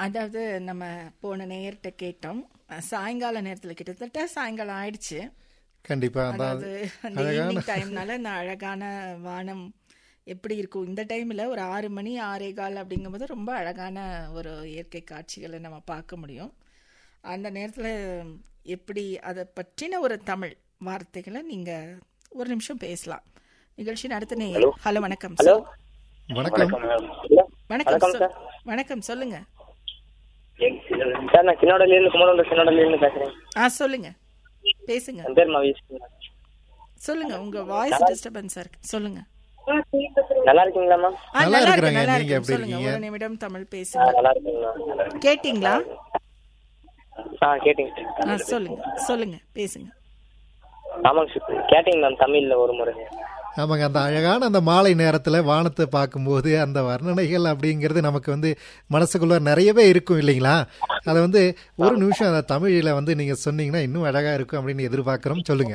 அதாவது நம்ம போன நேயர்கிட்ட கேட்டோம் அஹ், சாயங்கால நேரத்துல கிட்டத்தட்ட சாயங்காலம் ஆயிடுச்சு கண்டிப்பா அதாவது அதாவது அந்த ஈவினிங் டைம்னால இந்த அழகான வானம் எப்படி இருக்கும் இந்த டைம்ல ஒரு ஆறு மணி ஆறே கால் அப்படிங்கும்போது ரொம்ப அழகான ஒரு இயற்கை காட்சிகளை நம்ம பார்க்க முடியும் அந்த நேரத்துல எப்படி அதை பற்றின ஒரு தமிழ் வார்த்தைகளை நீங்க ஒரு நிமிஷம் பேசலாம் நிகழ்ச்சி நடத்த நேயர் ஹலோ வணக்கம் ஹலோ வணக்கம் வணக்கம் வணக்கம் சொல்- வணக்கம் சொல்லுங்க சார் நான் கிண்ணோடல இருந்து குமரகுண்ட கிண்ணோடல இருந்து பேசுறேன் ஆ சொல்லுங்க பேசுங்க என் பேர் மகேஷ் சொல்லுங்க உங்க வாய்ஸ் டிஸ்டர்பன்ஸா இருக்கு சொல்லுங்க நல்லா இருக்கீங்களா மேம் ஆ, நல்லா நல்லா இருக்கு இருக்கிறேங்க. நல்லா நீங்க இருக்கு எப்படி சொல்லுங்க இருக்கீங்க? ஒரு நிமிடம் தமிழ் ஆ, பேசுங்க நல்லா இருக்கீங்களா கேட்டிங்களா ஆ கேட்டீங்க ஆ சொல்லுங்க சொல்லுங்க பேசுங்க ஆமாங்க சார் கேட்டீங்க மேம் தமிழ்ல ஒரு முறை ஆமாங்க அந்த அழகான அந்த மாலை நேரத்துல வானத்தை பார்க்கும்போது அந்த வர்ணனைகள் அப்படிங்கிறது நமக்கு வந்து மனசுக்குள்ள நிறையவே இருக்கும் இல்லைங்களா அதை வந்து ஒரு நிமிஷம் அந்த தமிழில் வந்து நீங்க சொன்னீங்கன்னா இன்னும் அழகா இருக்கும் அப்படின்னு எதிர்பார்க்கிறோம் சொல்லுங்க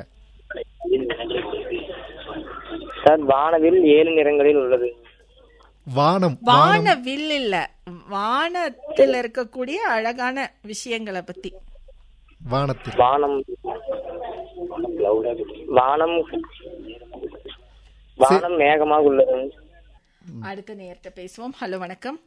சார் வானவில் ஏழு நிறங்களில் உள்ளது வானம் வான வில் இல்ல வானத்தில் இருக்கக்கூடிய அழகான விஷயங்களை பத்தி வானத்தில் வானம் வானம் வானம் மேகமாக உள்ளது அடுத்த நேரத்தை பேசுவோம் ஹலோ வணக்கம்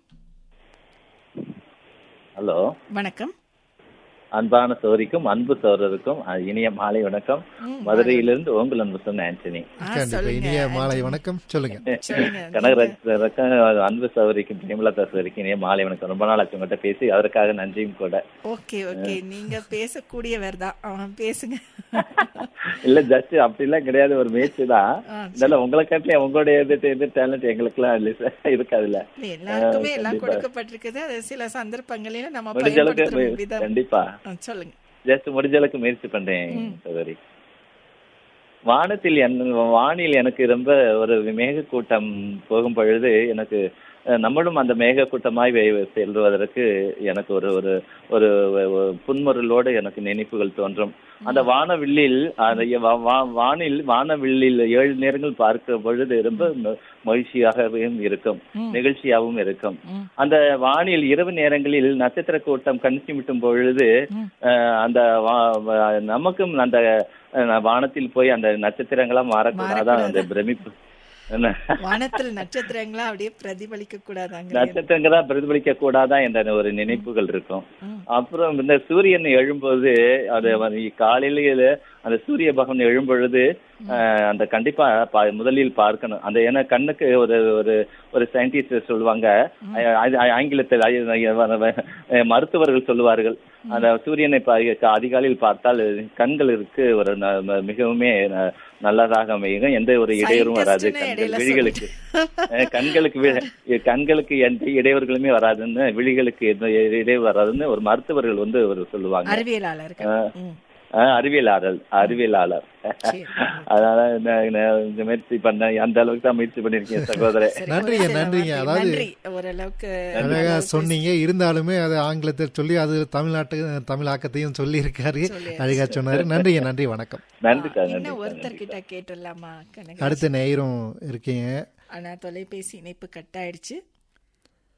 ஹலோ வணக்கம் அன்பான சோரிக்கும் அன்பு சோழருக்கும் அஹ், இனிய மாலை வணக்கம் ம், மதுரையிலிருந்து உங்கள் அன்பு சொன்ன ஆண்டனி ஆ, கண்டிப்பா சொல்லுங்க இனிய மாலை வணக்கம் சொல்லுங்க சொல்லுங்க கனகராஜருக்கும் அன்பு சௌரிக்கும் பிரேமலதா சௌரிக்கும் இனிய மாலை வணக்கம் ரொம்ப நாள் ஆச்சு உங்கள்கிட்ட பேசி அதற்காக நன்றியும் கூட ஓகே ஓகே நீங்க பேசக்கூடியவர் தான் ஆ, பேசுங்க இல்ல ஜஸ்ட் அப்படிலாம் கிடையாது ஒரு முயற்சி தான் ஆ, இதெல்லாம் உங்களை காட்டிலே உங்களுடைய இது இது டேலண்ட் எங்களுக்குலாம் இல்ல sir. இருக்காதுல்ல இல்ல, எல்லாருக்குமே எல்லாம் கண்டிப்பா. கொடுக்கப்பட்டிருக்குது அது சில சந்தர்ப்பங்களில நம்ம முடிஞ்ச அளவுக்கு பயன்படுத்துற விதம் கண்டிப்பா ஆ, சொல்லுங்க ஜஸ்ட் முடிஞ்ச அளவுக்கு முயற்சி பண்றேன் சகோதரி வானத்தில் என் வானில் எனக்கு ரொம்ப ஒரு மேக கூட்டம் போகும் பொழுது எனக்கு அஹ், நம்மளும் அந்த மேக கூட்டமாய் வே- செல்வதற்கு எனக்கு ஒரு ஒரு ஒரு ஒரு புன்முறலோடு எனக்கு நினைப்புகள் தோன்றும் அந்த வானவில்லில் அந்த வா- வா- வானில் வானவில்லில் ஏழு நேரங்கள் பார்க்கிற பொழுது ரொம்ப ம- மகிழ்ச்சியாகவும் இருக்கும் ம். நிகழ்ச்சியாகவும் இருக்கும் ம். அந்த வானில் இரவு நேரங்களில் நட்சத்திர கூட்டம் கண் சிமிட்டும் பொழுது ம். அஹ், அந்த வா- வா- நமக்கும் அந்த அஹ், வானத்தில் போய் அந்த நட்சத்திரங்களா மாறக்கூடாதான் அந்த பிரமிப்பு என்ன? வானத்தில் நட்சத்திரங்களா அப்படியே பிரதிபலிக்க கூடாதாங்க நட்சத்திரங்களா பிரதிபலிக்க கூடாதா என்ற ஒரு நினைப்புகள் இருக்கும் ம். அப்புறம் இந்த சூரியன் எழும்போது அது வந்து காலையில அந்த சூரிய பகவான் எழும்பொழுது அஹ், அந்த கண்டிப்பா பா- முதலில் பார்க்கணும் அந்த ஏன்னா கண்ணுக்கு ஒரு ஒரு ஒரு சயின்டிஸ்ட் சொல்லுவாங்க அஹ், அது ஆங்கிலத்தில் அஹ், அஹ், மருத்துவர்கள் சொல்லுவார்கள் அந்த சூரியனை பா- அதிகாலையில் பார்த்தால் கண்களுக்கு ஒரு ந- ம- மிகவுமே ந- நல்லதாக அமையும் எந்த ஒரு இடையூறும் வராது Scientist-னு கண்கள் இடையில விழிகளுக்கு அஹ், கண்களுக்கு வி- கண்களுக்கு எந்த இடையூறுகளுமே வராதுன்னு விழிகளுக்கு எந்த இடையூறு வராதுன்னு ஒரு மருத்துவர்கள் வந்து ஒரு சொல்லுவாங்க அறிவியலாளர்கள் ம். அஹ், அறிவியலாளர் அறிவியலாளர் சரி. அதனால நான் நான் இந்த முயற்சி பண்ணேன் அந்த அளவுக்கு தான் முயற்சி பண்ணிருக்கேன் சகோதரர் சரி, நன்றிங்க, ஒரு சில நன்றிங்க. வார்த்தை. அதாவது- நன்றி ஓரளவுக்கு அழகா சொன்னீங்க இருந்தாலுமே அது ஆங்கிலத்தில் சொல்லி அது தமிழ்நாட்டு தமிழாக்கத்தையும் சொல்லி இருக்காரு சொல்லியாச்சு. அழகா சொன்னாரு நன்றிங்க நன்றி வணக்கம் நன்றி சார் நன்றி இன்னும் சார் ஒருத்தர் கிட்ட கேட்டுடலாமா கனகராஜ் அடுத்த நேயரும் இருக்கீங்க ஆனா தொலைபேசி இணைப்பு கட் ஆயிடுச்சு